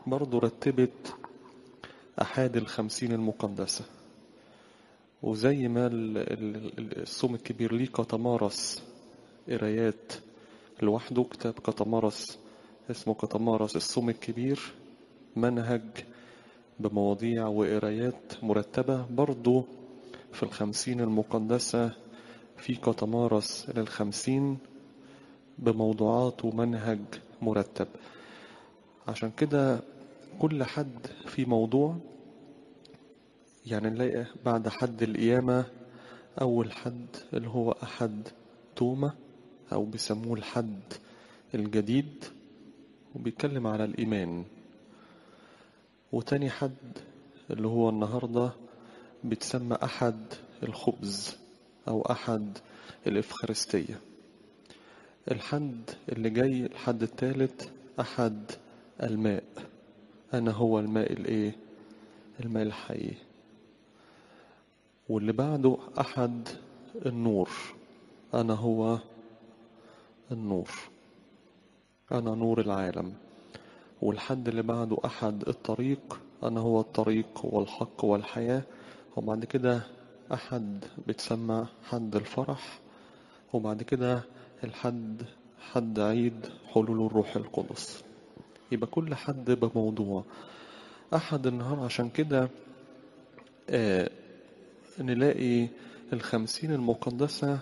برضو رتبت أحاد الخمسين المقدسة وزي ما ال- ال- ال- الصوم الكبير ليه كتمارس قرايات لوحده كتاب كتمارس اسمه كتمارس الصوم الكبير منهج بمواضيع وقرايات مرتبة برضو في الخمسين المقدسة في كتمارس للخمسين بموضوعات ومنهج مرتب عشان كده كل حد في موضوع يعني نلاقي بعد حد القيامة أول حد اللي هو أحد توما أو بيسموه الحد الجديد وبيتكلم على الإيمان وتاني حد اللي هو النهاردة بيتسمى أحد الخبز أو أحد الإفخارستية الحد اللي جاي الحد الثالث أحد الماء أنا هو الماء الإيه الماء الحي واللي بعده أحد النور أنا هو النور أنا نور العالم والحد اللي بعده أحد الطريق أنا هو الطريق والحق والحياة وبعد كده أحد بتسمى حد الفرح وبعد كده الحد حد عيد حلول الروح القدس يبقى كل حد بموضوع أحد النهار عشان كده آه نلاقي الخمسين المقدسة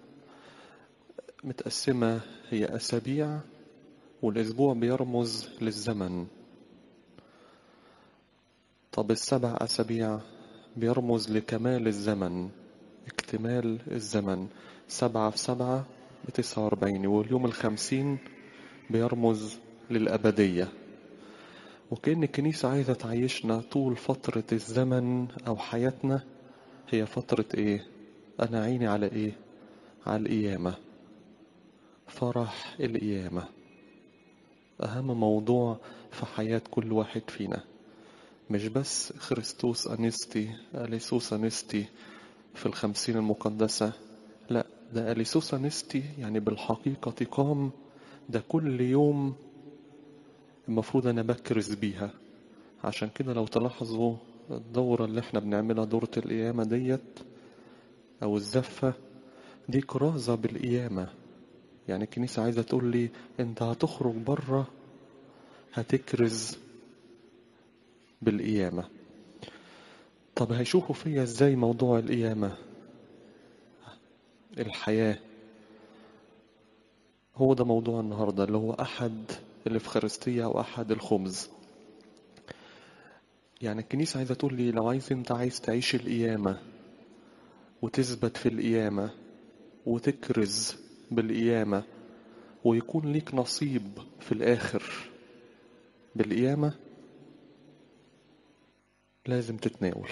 متقسمة هي أسابيع والأسبوع بيرمز للزمن طب السبع أسابيع بيرمز لكمال الزمن اكتمال الزمن سبعة في سبعة بتسعة وأربعين واليوم الخمسين بيرمز للأبدية وكأن الكنيسة عايزة تعيشنا طول فترة الزمن أو حياتنا هي فترة إيه؟ أنا عيني على إيه؟ على القيامة فرح القيامة أهم موضوع في حياة كل واحد فينا مش بس خريستوس أنستي أليسوس أنستي في الخمسين المقدسة لا ده أليسوس أنستي يعني بالحقيقة قام ده كل يوم المفروض أنا بكرز بيها عشان كده لو تلاحظوا الدورة اللي احنا بنعملها دورة القيامة ديت أو الزفة دي كرازة بالقيامة يعني الكنيسة عايزة تقول لي انت هتخرج بره هتكرز بالقيامة طب هيشوفوا فيا ازاي موضوع القيامة الحياة هو ده موضوع النهاردة اللي هو أحد الإفخارستية أو أحد الخبز يعني الكنيسة عايزة تقول لي لو عايز انت عايز تعيش القيامة وتثبت في القيامة وتكرز بالقيامة ويكون ليك نصيب في الآخر بالقيامة لازم تتناول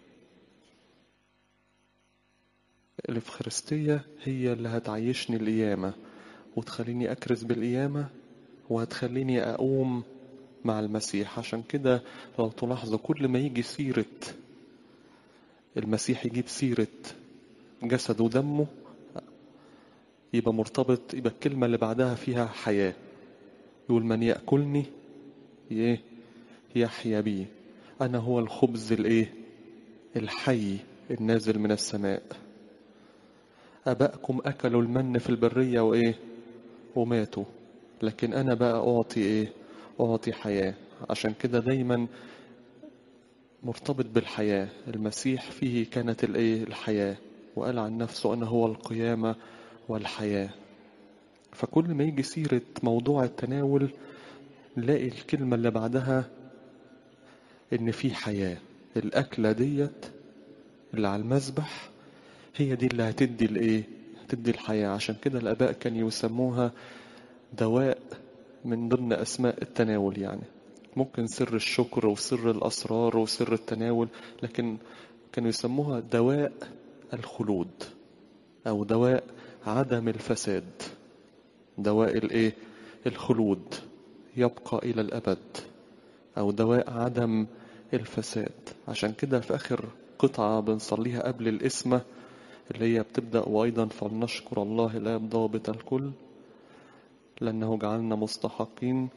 الإفخارستية هي اللي هتعيشني القيامة وتخليني أكرز بالقيامة وهتخليني أقوم مع المسيح عشان كده لو تلاحظوا كل ما يجي سيرة المسيح يجيب سيرة جسد ودمه يبقى مرتبط يبقى الكلمة اللي بعدها فيها حياة يقول من يأكلني ايه يحيا بي أنا هو الخبز الايه الحي النازل من السماء أبائكم أكلوا المن في البرية وإيه وماتوا لكن أنا بقى أعطي إيه أعطي حياة عشان كده دايما مرتبط بالحياة المسيح فيه كانت الإيه الحياة وقال عن نفسه أنا هو القيامة والحياة فكل ما يجي سيرة موضوع التناول نلاقي الكلمة اللي بعدها إن في حياة الأكلة ديت اللي على المذبح هي دي اللي هتدي الإيه هتدي الحياة عشان كده الآباء كانوا يسموها دواء من ضمن أسماء التناول يعني ممكن سر الشكر وسر الأسرار وسر التناول لكن كانوا يسموها دواء الخلود أو دواء عدم الفساد دواء الايه الخلود يبقى الى الابد او دواء عدم الفساد عشان كده في اخر قطعة بنصليها قبل الاسمة اللي هي بتبدأ وايضا فلنشكر الله الاب ضابط الكل لانه جعلنا مستحقين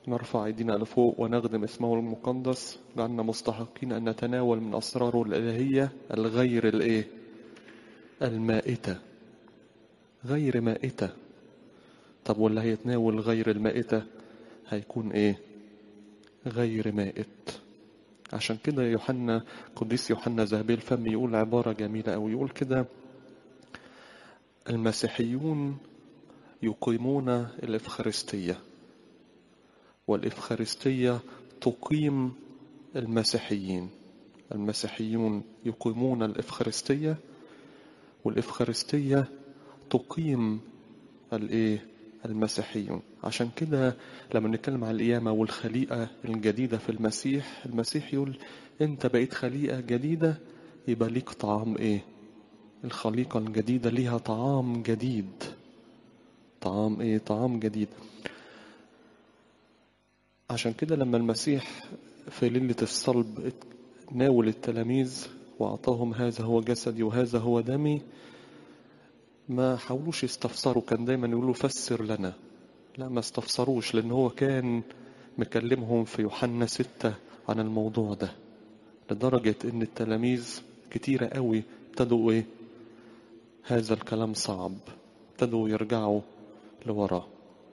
نرفع أيدينا لفوق ونخدم اسمه المقدس لأننا مستحقين أن نتناول من أسراره الإلهية الغير الإيه المائتة غير مائتة طب واللي هيتناول غير المائتة هيكون إيه غير مائت عشان كده يوحنا قديس يوحنا ذهبي الفم يقول عبارة جميلة أو يقول كده المسيحيون يقيمون الإفخارستية والإفخارستية تقيم المسيحيين المسيحيون يقيمون الإفخارستية والإفخارستية تقيم الإيه المسيحيون عشان كده لما نتكلم عن القيامة والخليقة الجديدة في المسيح المسيح يقول أنت بقيت خليقة جديدة يبقى ليك طعام إيه الخليقة الجديدة ليها طعام جديد طعام إيه طعام جديد عشان كده لما المسيح في ليلة الصلب ناول التلاميذ وأعطاهم هذا هو جسدي وهذا هو دمي ما حاولوش يستفسروا كان دايما يقولوا فسر لنا لا ما استفسروش لأن هو كان مكلمهم في يوحنا ستة عن الموضوع ده لدرجة إن التلاميذ كتيرة قوي ابتدوا إيه هذا الكلام صعب ابتدوا يرجعوا لوراه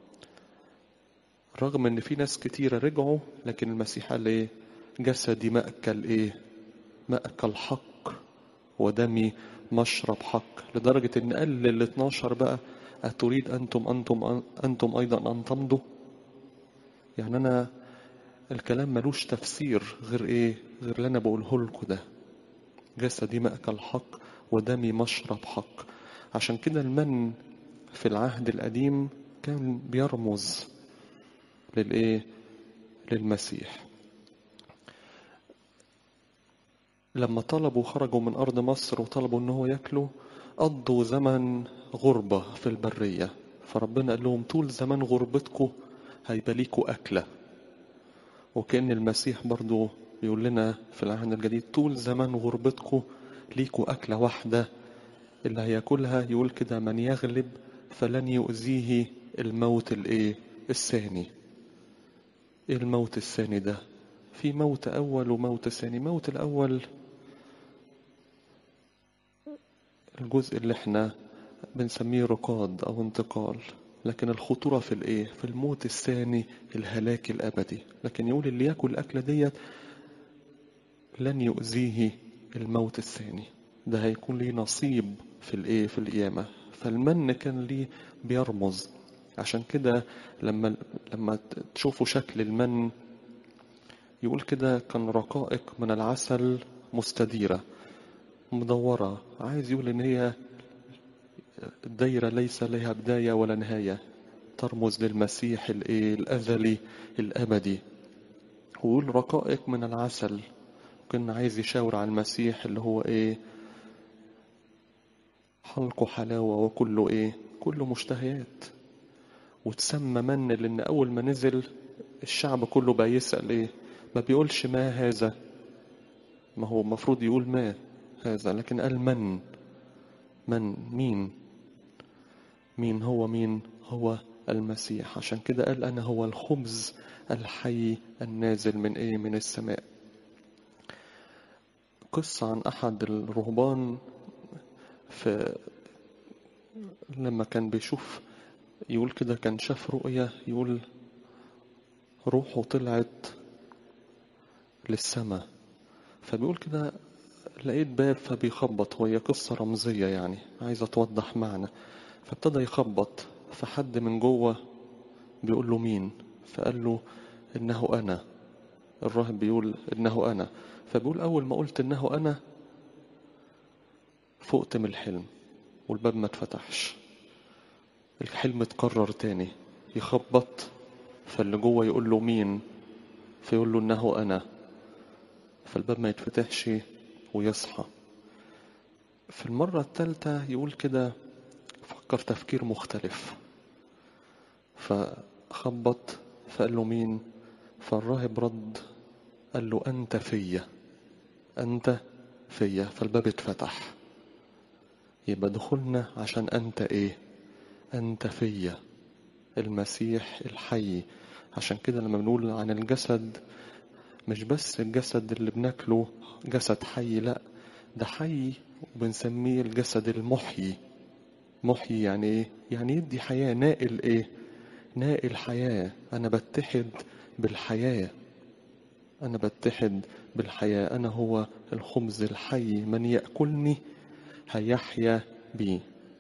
رغم ان في ناس كتيرة رجعوا لكن المسيح قال ايه جسدي مأكل ايه مأكل حق ودمي مشرب حق لدرجة ان قال لل 12 بقى أتريد أنتم أنتم أنتم أيضا أن تمضوا يعني أنا الكلام ملوش تفسير غير إيه غير اللي أنا بقوله لكم ده جسدي مأكل حق ودمي مشرب حق عشان كده المن في العهد القديم كان بيرمز للإيه للمسيح لما طلبوا خرجوا من أرض مصر وطلبوا إن هو ياكلوا قضوا زمن غربة في البرية فربنا قال لهم طول زمان غربتكم هيبقى ليكوا أكلة وكأن المسيح برضو بيقول لنا في العهد الجديد طول زمان غربتكم ليكوا أكلة واحدة اللي هياكلها يقول كده من يغلب فلن يؤذيه الموت الايه الثاني ايه الموت الثاني ده في موت اول وموت ثاني موت الاول الجزء اللي احنا بنسميه رقاد او انتقال لكن الخطورة في الايه في الموت الثاني الهلاك الابدي لكن يقول اللي ياكل الاكلة ديت لن يؤذيه الموت الثاني ده هيكون ليه نصيب في الايه في القيامة فالمن كان ليه بيرمز عشان كده لما لما تشوفوا شكل المن يقول كده كان رقائق من العسل مستديرة مدورة عايز يقول ان هي الدايرة ليس لها بداية ولا نهاية ترمز للمسيح الايه الازلي الابدي ويقول رقائق من العسل كان عايز يشاور على المسيح اللي هو ايه حلقه حلاوة وكله ايه كله مشتهيات وتسمى من لان اول ما نزل الشعب كله بقى يسأل ايه ما بيقولش ما هذا ما هو المفروض يقول ما هذا لكن قال من من مين مين هو مين هو المسيح عشان كده قال انا هو الخبز الحي النازل من ايه من السماء قصة عن احد الرهبان في لما كان بيشوف يقول كده كان شاف رؤية يقول روحه طلعت للسماء فبيقول كده لقيت باب فبيخبط وهي قصة رمزية يعني عايزة توضح معنى فابتدى يخبط فحد من جوه بيقول له مين فقال له إنه أنا الراهب بيقول إنه أنا فبيقول أول ما قلت إنه أنا فقت من الحلم والباب ما اتفتحش الحلم اتكرر تاني يخبط فاللي جوه يقول له مين فيقول له انه انا فالباب ما يتفتحش ويصحى في المرة الثالثة يقول كده فكر تفكير مختلف فخبط فقال له مين فالراهب رد قال له أنت فيا أنت فيا فالباب اتفتح يبقى دخلنا عشان أنت إيه أنت فيا المسيح الحي عشان كده لما بنقول عن الجسد مش بس الجسد اللي بناكله جسد حي لا ده حي وبنسميه الجسد المحيي محيي يعني ايه يعني يدي حياة نائل ايه نائل حياة انا بتحد بالحياة انا بتحد بالحياة انا هو الخبز الحي من يأكلني هيحيا بي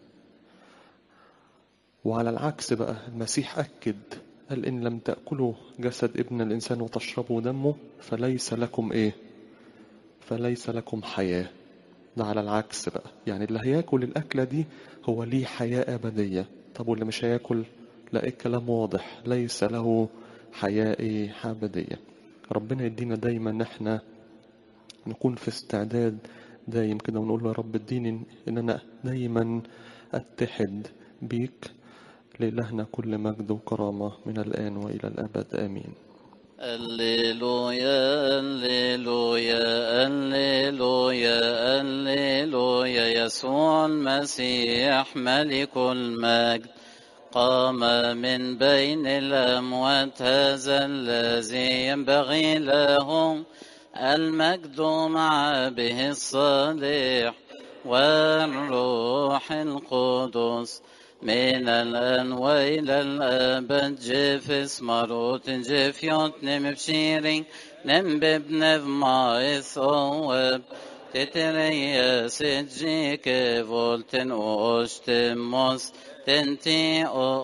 وعلى العكس بقى المسيح أكد قال إن لم تأكلوا جسد ابن الإنسان وتشربوا دمه فليس لكم إيه فليس لكم حياة ده على العكس بقى يعني اللي هياكل الأكلة دي هو ليه حياة أبدية طب واللي مش هياكل لا الكلام واضح ليس له حياة إيه أبدية ربنا يدينا دايما إن احنا نكون في استعداد دايم كده ونقول له يا رب اديني ان انا دايما اتحد بيك لإلهنا كل مجد وكرامة من الآن وإلى الأبد آمين الليلويا الليلويا الليلويا الليلويا يسوع المسيح ملك المجد قام من بين الأموات هذا الذي ينبغي له المجد مع به الصالح والروح القدس من الآن وإلى الأبد جف اسمروت جف يوتنم بشيرين نم ببنف ما إثوب تتريا سجيك فولتن أوشتموس تنتي